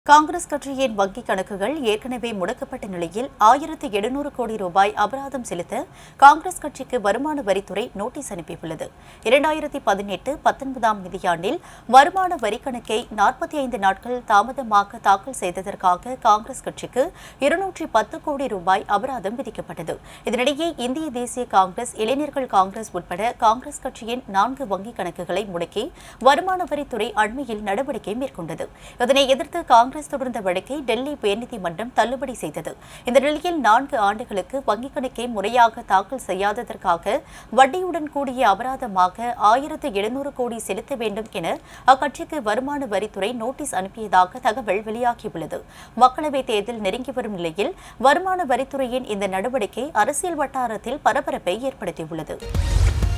காங்கிரஸ் கட்சியின் வங்கிக் கணக்குகள் ஏற்கனவே முடக்கப்பட்ட நிலையில் ஆயிரத்து எழுநூறு கோடி ரூபாய் அபராதம் செலுத்த காங்கிரஸ் கட்சிக்கு வருமான வரித்துறை நோட்டீஸ் அனுப்பியுள்ளது இரண்டாயிரத்தி பதினெட்டு பத்தொன்பதாம் நிதியாண்டில் வருமான வரி கணக்கை நாற்பத்தி ஐந்து நாட்கள் தாமதமாக தாக்கல் செய்ததற்காக காங்கிரஸ் கட்சிக்கு இருநூற்றி பத்து கோடி ரூபாய் அபராதம் விதிக்கப்பட்டது இதனிடையே இந்திய தேசிய காங்கிரஸ் இளைஞர்கள் காங்கிரஸ் உட்பட காங்கிரஸ் கட்சியின் நான்கு வங்கிக் கணக்குகளை முடக்கி வருமான வரித்துறை அண்மையில் நடவடிக்கை மேற்கொண்டது இதனை எதிர்த்து காங்கிரஸ் தொடர்ந்த வழக்கை டெல்லி உயர்நீதிமன்றம் தள்ளுபடி செய்தது இந்த நிலையில் நான்கு ஆண்டுகளுக்கு வங்கிக் கணக்கை முறையாக தாக்கல் செய்யாததற்காக வட்டியுடன் கூடிய அபராதமாக ஆயிரத்து எழுநூறு கோடி செலுத்த வேண்டும் என அக்கட்சிக்கு வருமான வரித்துறை நோட்டீஸ் அனுப்பியதாக தகவல் வெளியாகியுள்ளது மக்களவைத் தேர்தல் நெருங்கி வரும் நிலையில் வருமான வரித்துறையின் இந்த நடவடிக்கை அரசியல் வட்டாரத்தில் பரபரப்பை ஏற்படுத்தியுள்ளது